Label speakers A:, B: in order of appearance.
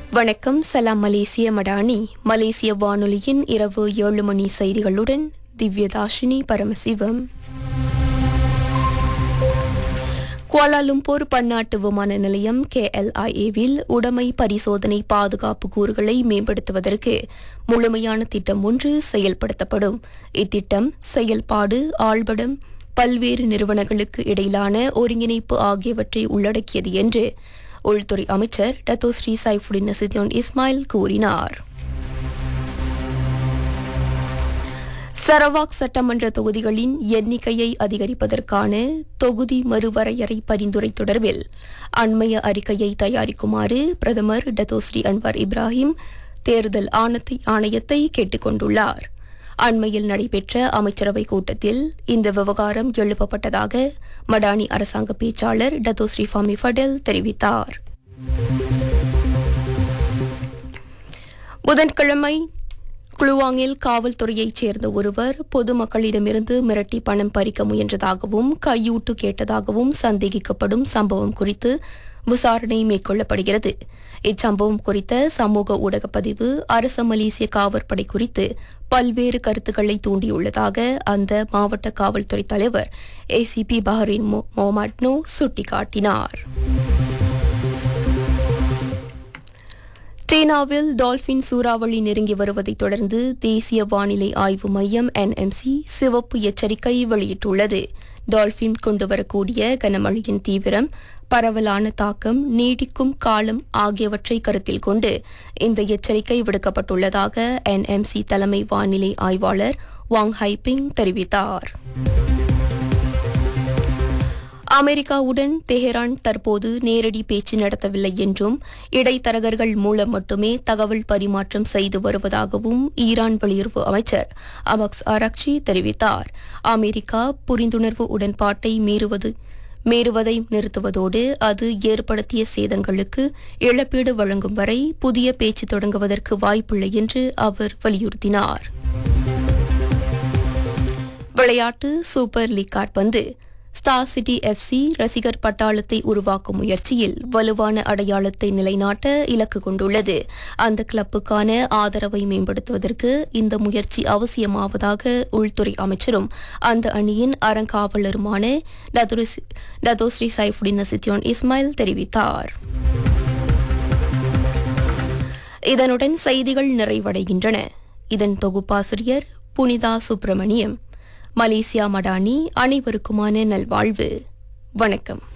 A: வணக்கம் சலாம் மலேசிய மடானி மலேசிய வானொலியின் இரவு ஏழு மணி செய்திகளுடன் திவ்யதாஷினி பரமசிவம் குவாலாலும்பூர் பன்னாட்டு விமான நிலையம் கேஎல்ஐஏவில் உடைமை பரிசோதனை பாதுகாப்பு கூறுகளை மேம்படுத்துவதற்கு முழுமையான திட்டம் ஒன்று செயல்படுத்தப்படும் இத்திட்டம் செயல்பாடு ஆழ்படம் பல்வேறு நிறுவனங்களுக்கு இடையிலான ஒருங்கிணைப்பு ஆகியவற்றை உள்ளடக்கியது என்று உள்துறை அமைச்சர் டத்தோஸ்ரீ சைஃபுடின் நசித்யோன் இஸ்மாயில் கூறினார் சரவாக் சட்டமன்ற தொகுதிகளின் எண்ணிக்கையை அதிகரிப்பதற்கான தொகுதி மறுவரையறை பரிந்துரை தொடர்பில் அண்மைய அறிக்கையை தயாரிக்குமாறு பிரதமர் டத்தோஸ்ரீ அன்வர் இப்ராஹிம் தேர்தல் ஆணத்தை ஆணையத்தை கேட்டுக் கொண்டுள்ளார் அண்மையில் நடைபெற்ற அமைச்சரவை கூட்டத்தில் இந்த விவகாரம் எழுப்பப்பட்டதாக மடானி அரசாங்க பேச்சாளர் டத்தோஸ்ரீ ஃபாமி ஃபடெல் தெரிவித்தார் புதன்கிழமை குளுவாங்கில் காவல்துறையைச் சேர்ந்த ஒருவர் பொதுமக்களிடமிருந்து மிரட்டி பணம் பறிக்க முயன்றதாகவும் கையூட்டு கேட்டதாகவும் சந்தேகிக்கப்படும் சம்பவம் குறித்து விசாரணை மேற்கொள்ளப்படுகிறது இச்சம்பவம் குறித்த சமூக ஊடக பதிவு அரச மலேசிய காவற்படை குறித்து பல்வேறு கருத்துக்களை தூண்டியுள்ளதாக அந்த மாவட்ட காவல்துறை தலைவர் ஏசிபி பஹரின் மொஹமட் நோ சுட்டிக்காட்டினார் சீனாவில் டால்பின் சூறாவளி நெருங்கி வருவதைத் தொடர்ந்து தேசிய வானிலை ஆய்வு மையம் என்எம்சி சிவப்பு எச்சரிக்கை வெளியிட்டுள்ளது டால்பின் கொண்டுவரக்கூடிய கனமழையின் தீவிரம் பரவலான தாக்கம் நீடிக்கும் காலம் ஆகியவற்றை கருத்தில் கொண்டு இந்த எச்சரிக்கை விடுக்கப்பட்டுள்ளதாக என்எம்சி தலைமை வானிலை ஆய்வாளர் வாங் ஹைபிங் தெரிவித்தார் அமெரிக்காவுடன் தெஹரான் தற்போது நேரடி பேச்சு நடத்தவில்லை என்றும் இடைத்தரகர்கள் மூலம் மட்டுமே தகவல் பரிமாற்றம் செய்து வருவதாகவும் ஈரான் வெளியுறவு அமைச்சர் அமக்ஸ் ஆராக்சி தெரிவித்தார் அமெரிக்கா புரிந்துணர்வு உடன்பாட்டை மீறுவது மீறுவதை நிறுத்துவதோடு அது ஏற்படுத்திய சேதங்களுக்கு இழப்பீடு வழங்கும் வரை புதிய பேச்சு தொடங்குவதற்கு வாய்ப்பில்லை என்று அவர் வலியுறுத்தினார் விளையாட்டு சூப்பர் லீக் காற்பந்து ஸ்டார் சிட்டி எஃப்சி ரசிகர் பட்டாளத்தை உருவாக்கும் முயற்சியில் வலுவான அடையாளத்தை நிலைநாட்ட இலக்கு கொண்டுள்ளது அந்த கிளப்புக்கான ஆதரவை மேம்படுத்துவதற்கு இந்த முயற்சி அவசியமாவதாக உள்துறை அமைச்சரும் அந்த அணியின் அறங்காவலருமான டதோஸ்ரீ சைஃபுடின் நசித்யோன் இஸ்மாயில் தெரிவித்தார் இதனுடன் செய்திகள் நிறைவடைகின்றன இதன் தொகுப்பாசிரியர் புனிதா சுப்பிரமணியம் மலேசியா மடானி அனைவருக்குமான நல்வாழ்வு வணக்கம்